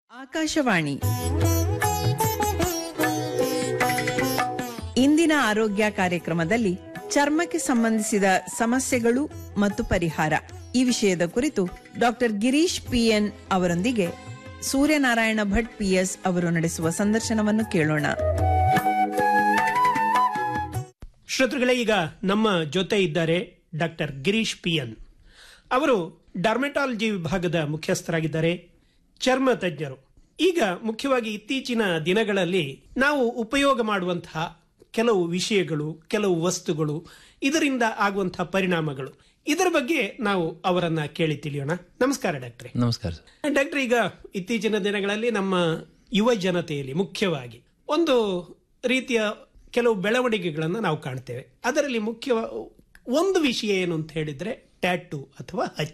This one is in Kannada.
ಆಕಾಶವಾಣಿ ಇಂದಿನ ಆರೋಗ್ಯ ಕಾರ್ಯಕ್ರಮದಲ್ಲಿ ಚರ್ಮಕ್ಕೆ ಸಂಬಂಧಿಸಿದ ಸಮಸ್ಯೆಗಳು ಮತ್ತು ಪರಿಹಾರ ಈ ವಿಷಯದ ಕುರಿತು ಡಾಕ್ಟರ್ ಗಿರೀಶ್ ಪಿಎನ್ ಅವರೊಂದಿಗೆ ಸೂರ್ಯನಾರಾಯಣ ಭಟ್ ಪಿಎಸ್ ಅವರು ನಡೆಸುವ ಸಂದರ್ಶನವನ್ನು ಕೇಳೋಣ ಶ್ರೋತೃಗಳೇ ಈಗ ನಮ್ಮ ಜೊತೆ ಇದ್ದಾರೆ ಡಾಕ್ಟರ್ ಗಿರೀಶ್ ಪಿ ಎನ್ ಅವರು ಡರ್ಮೆಟಾಲಜಿ ವಿಭಾಗದ ಮುಖ್ಯಸ್ಥರಾಗಿದ್ದಾರೆ ಚರ್ಮ ತಜ್ಞರು ಈಗ ಮುಖ್ಯವಾಗಿ ಇತ್ತೀಚಿನ ದಿನಗಳಲ್ಲಿ ನಾವು ಉಪಯೋಗ ಮಾಡುವಂತಹ ಕೆಲವು ವಿಷಯಗಳು ಕೆಲವು ವಸ್ತುಗಳು ಇದರಿಂದ ಆಗುವಂತಹ ಪರಿಣಾಮಗಳು ಇದರ ಬಗ್ಗೆ ನಾವು ಅವರನ್ನ ಕೇಳಿ ತಿಳಿಯೋಣ ನಮಸ್ಕಾರ ಡಾಕ್ಟ್ರೆ ನಮಸ್ಕಾರ ಸರ್ ಡಾಕ್ಟರ್ ಈಗ ಇತ್ತೀಚಿನ ದಿನಗಳಲ್ಲಿ ನಮ್ಮ ಯುವ ಜನತೆಯಲ್ಲಿ ಮುಖ್ಯವಾಗಿ ಒಂದು ರೀತಿಯ ಕೆಲವು ಬೆಳವಣಿಗೆಗಳನ್ನು ನಾವು ಕಾಣ್ತೇವೆ ಅದರಲ್ಲಿ ಮುಖ್ಯ ಒಂದು ವಿಷಯ ಏನು ಅಂತ ಹೇಳಿದ್ರೆ ಟ್ಯಾಟು ಅಥವಾ ಹಚ್ಚೆ